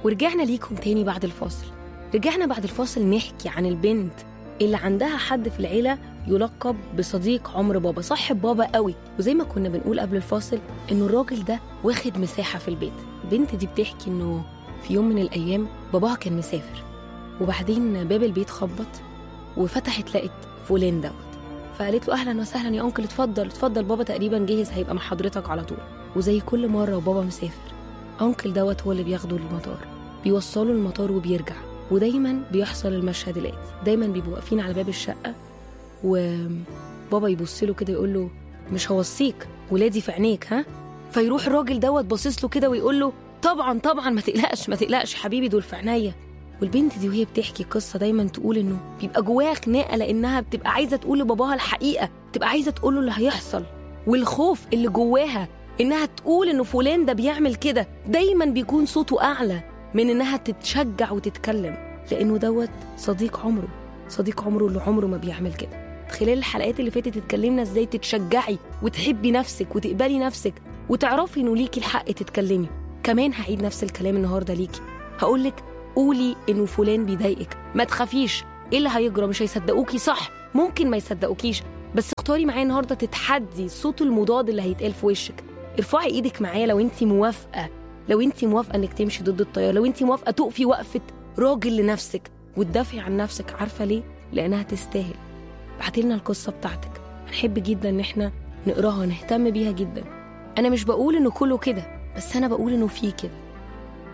ورجعنا ليكم تاني بعد الفاصل رجعنا بعد الفاصل نحكي عن البنت اللي عندها حد في العيلة يلقب بصديق عمر بابا صاحب بابا قوي وزي ما كنا بنقول قبل الفاصل انه الراجل ده واخد مساحة في البيت البنت دي بتحكي انه في يوم من الايام باباها كان مسافر وبعدين باب البيت خبط وفتحت لقت فلان دوت فقالت له اهلا وسهلا يا انكل اتفضل اتفضل بابا تقريبا جهز هيبقى مع حضرتك على طول وزي كل مره وبابا مسافر انكل دوت هو اللي بياخده للمطار بيوصله المطار وبيرجع ودايما بيحصل المشهد الاتي دايما بيبقوا واقفين على باب الشقه وبابا يبص له كده يقول له مش هوصيك ولادي في عينيك ها فيروح الراجل دوت باصص له كده ويقول له طبعا طبعا ما تقلقش ما تقلقش حبيبي دول في عينيا والبنت دي وهي بتحكي قصة دايما تقول إنه بيبقى جواها خناقة لأنها بتبقى عايزة تقول لباباها الحقيقة بتبقى عايزة تقول له اللي هيحصل والخوف اللي جواها إنها تقول إنه فلان ده بيعمل كده دايما بيكون صوته أعلى من إنها تتشجع وتتكلم لأنه دوت صديق عمره صديق عمره اللي عمره ما بيعمل كده خلال الحلقات اللي فاتت اتكلمنا ازاي تتشجعي وتحبي نفسك وتقبلي نفسك وتعرفي انه ليكي الحق تتكلمي كمان هعيد نفس الكلام النهارده ليكي هقولك قولي انه فلان بيضايقك ما تخافيش ايه اللي هيجرى مش هيصدقوكي صح ممكن ما يصدقوكيش بس اختاري معايا النهارده تتحدي الصوت المضاد اللي هيتقال في وشك ارفعي ايدك معايا لو انت موافقه لو انت موافقه انك تمشي ضد التيار لو انت موافقه تقفي وقفه راجل لنفسك وتدافعي عن نفسك عارفه ليه لانها تستاهل ابعتي لنا القصه بتاعتك هنحب جدا ان احنا نقراها نهتم بيها جدا انا مش بقول انه كله كده بس انا بقول انه فيه كده